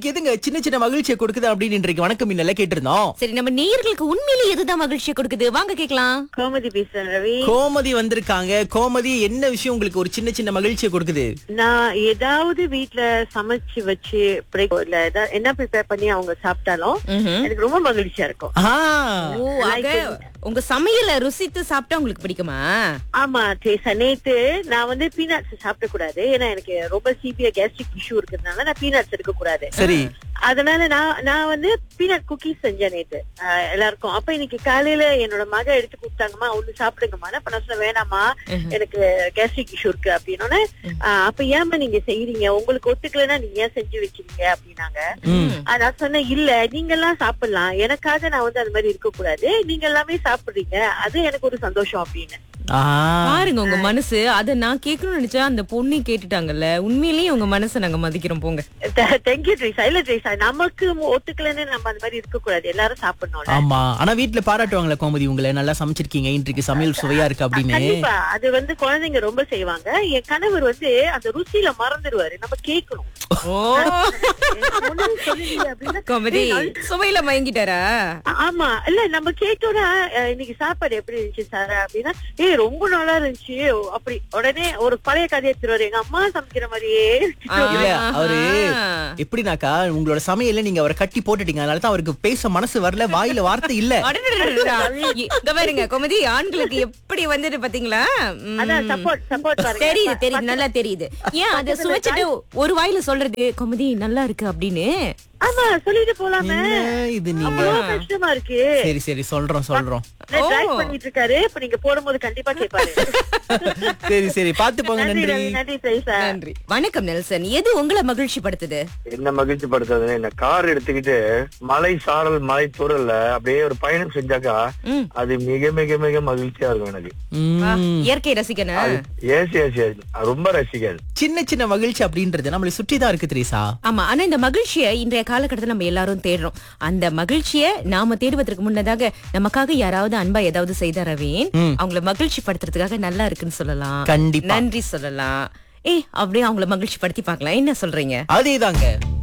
உங்களுக்கு எதுங்க சின்ன சின்ன மகிழ்ச்சியை கொடுக்குது அப்படின்னு இன்றைக்கு வணக்கம் இன்னல கேட்டிருந்தோம் சரி நம்ம நேயர்களுக்கு உண்மையிலேயே எதுதான் மகிழ்ச்சியை கொடுக்குது வாங்க கேக்கலாம் கோமதி பேசுறேன் ரவி கோமதி வந்திருக்காங்க கோமதி என்ன விஷயம் உங்களுக்கு ஒரு சின்ன சின்ன மகிழ்ச்சியை கொடுக்குது நான் ஏதாவது வீட்ல சமைச்சு வச்சு break- இல்ல ஏதா- என்ன ப்ரிப்பேர் பண்ணி அவங்க சாப்பிட்டாலும் எனக்கு ரொம்ப மகிழ்ச்சியா இருக்கும் ஆ ஓ ஆக உங்க சமையல ருசித்து சாப்பிட்டா உங்களுக்கு பிடிக்குமா ஆமா தேசா நேத்து நான் வந்து பீனட்ஸ் சாப்பிட கூடாது ஏன்னா எனக்கு ரொம்ப சிபியா கேஸ்ட்ரிக் இஷ்யூ இருக்கிறதுனால நான் பீனட்ஸ் எடுக்க கூடாது சரி அதனால நான் நான் வந்து பீனட் குக்கீஸ் செஞ்சேன் நேத்து ஆஹ் எல்லாருக்கும் அப்ப இன்னைக்கு காலையில என்னோட மக எடுத்து கொடுத்தாங்கம்மா ஒண்ணு சாப்பிடுங்கம்மா அப்ப நான் சொன்னேன் வேணாமா எனக்கு கேஸ்ட்ரிக் இஷ்யூ இருக்கு அப்படின்னோடனே ஆஹ் அப்ப ஏமா நீங்க செய்யறீங்க உங்களுக்கு ஒத்துக்கலைன்னா நீங்க ஏன் செஞ்சு வச்சிருங்க அப்படின்னாங்க ஆஹ் நான் சொன்னேன் இல்ல நீங்க எல்லாம் சாப்பிடலாம் எனக்காக நான் வந்து அது மாதிரி இருக்க கூடாது நீங்க எல்லாமே சாப்பிடுறீங்க அது எனக்கு ஒரு சந்தோஷம் அப்படின்னு ஆ பாருங்க உங்க மனசு அத நான் கேட்கணும்னு நினைச்சா அந்த பொண்ணு கேட்டுட்டாங்கல்ல உண்மையிலேயே உங்க மனசை நாங்க மதிக்கிறோம் போங்க தேங்க்யூ ட்ரீசா இல்ல ட்ரீசா நமக்கு ஒத்துக்கலைன்னு நம்ம அந்த மாதிரி இருக்க கூடாது எல்லாரும் சாப்பிடணும்ல ஆமா ஆனா வீட்ல பாராட்டுவாங்களே கோமதி உங்களை நல்லா சமைச்சிருக்கீங்க இன்றைக்கு சமையல் சுவையா இருக்கு அப்படின்னு கண்டிப்பா அது வந்து குழந்தைங்க ரொம்ப செய்வாங்க என் கணவர் வந்து அந்த ருசியில மறந்துடுவாரு நம்ம கேட்கணும் ஓ ஒண்ணும் சொல்லலையே அப்படின்னா, கோமதி "ஏய், நல்- சுவையில மயங்கிட்டாரா ஆ- ஆமா இல்ல நம்ம கேட்டோம்னா அஹ், இன்னைக்கு சாப்பாடு எப்படி இருந்துச்சு சார் அப்படின்னா ஏய் ரொம்ப நல்லா இருந்துச்சு அப்படி உடனே ஒரு பழைய கதையை எடுத்துருவாரு எங்க அம்மா சமைக்கிற மாதிரியே இல்ல அவரு ஆஹா. எப்படினாக்கா உங்களோட சமையல்ல நீங்க அவரை கட்டி போட்டுட்டீங்க அதனால தான் அவருக்கு பேச மனசு வரல வாயில வார்த்தை இல்ல அடடடடடா. இங்க பாருங்க கோமதி ஆண்களுக்கு எப்படி வந்துட்டு பாத்தீங்களா ம். அதான் சப்போர்ட் சப்போர்ட் பாருங்க தெரியுது தெரியுது நல்லா தெரியுது ஏன் அத சுவைச்சிட்டு ஒரு வாயில சொல்றது கோமதி நல்லா இருக்கு அப்படின்னு ஆமா சொல்லிட்டு போலாமே என்ன இது நீங்க அவ்வளவு கஷ்டமா இருக்கு சரி சரி சொல்றோம் சொல்றோம் டிரைவ் ஓ. பண்ணிட்டு இருக்காரு இப்ப நீங்க போடும்போது கண்டிப்பா கேட்பாரு சரி சரி பாத்து போங்க நன்றி நன்றி ரவி நன்றி சைசா நன்றி வணக்கம் நெல்சன் எது உங்களை மகிழ்ச்சி படுத்துது என்ன மகிழ்ச்சி படுத்துறதுன்னு இந்த கார் எடுத்துக்கிட்டு மலை சாரல் மலை தூரல்ல அப்படியே ஒரு பயணம் செஞ்சாக்கா ம். அது மிக மிக மிக மகிழ்ச்சியா இருக்கும் எனக்கு ம். இயற்கை ரசிக்கணும் ஏசி ஏசி ஏசி ரொம்ப ரசிக்காது சின்ன சின்ன மகிழ்ச்சி அப்படின்றது நம்மளை சுற்றி தான் இருக்கு திரேசா ஆமா ஆனா இந்த மகிழ்ச்சியை இன்றைய காலகட்டத்துல நம்ம எல்லாரும் தேடுறோம் அந்த மகிழ்ச்சியை நாம தேடுவதற்கு முன்னதாக நமக்காக யாராவது அன்பா ஏதாவது செய்த ரவீன் அவங்கள மகிழ்ச்சி படுத்துறதுக்காக நல்லா இருக்குன்னு சொல்லலாம் கண்டிப்பா. நன்றி சொல்லலாம் ஏய் அப்படியே அவங்கள மகிழ்ச்சி படுத்தி பார்க்கலாம் என்ன சொல்றீங்க அதேதாங்க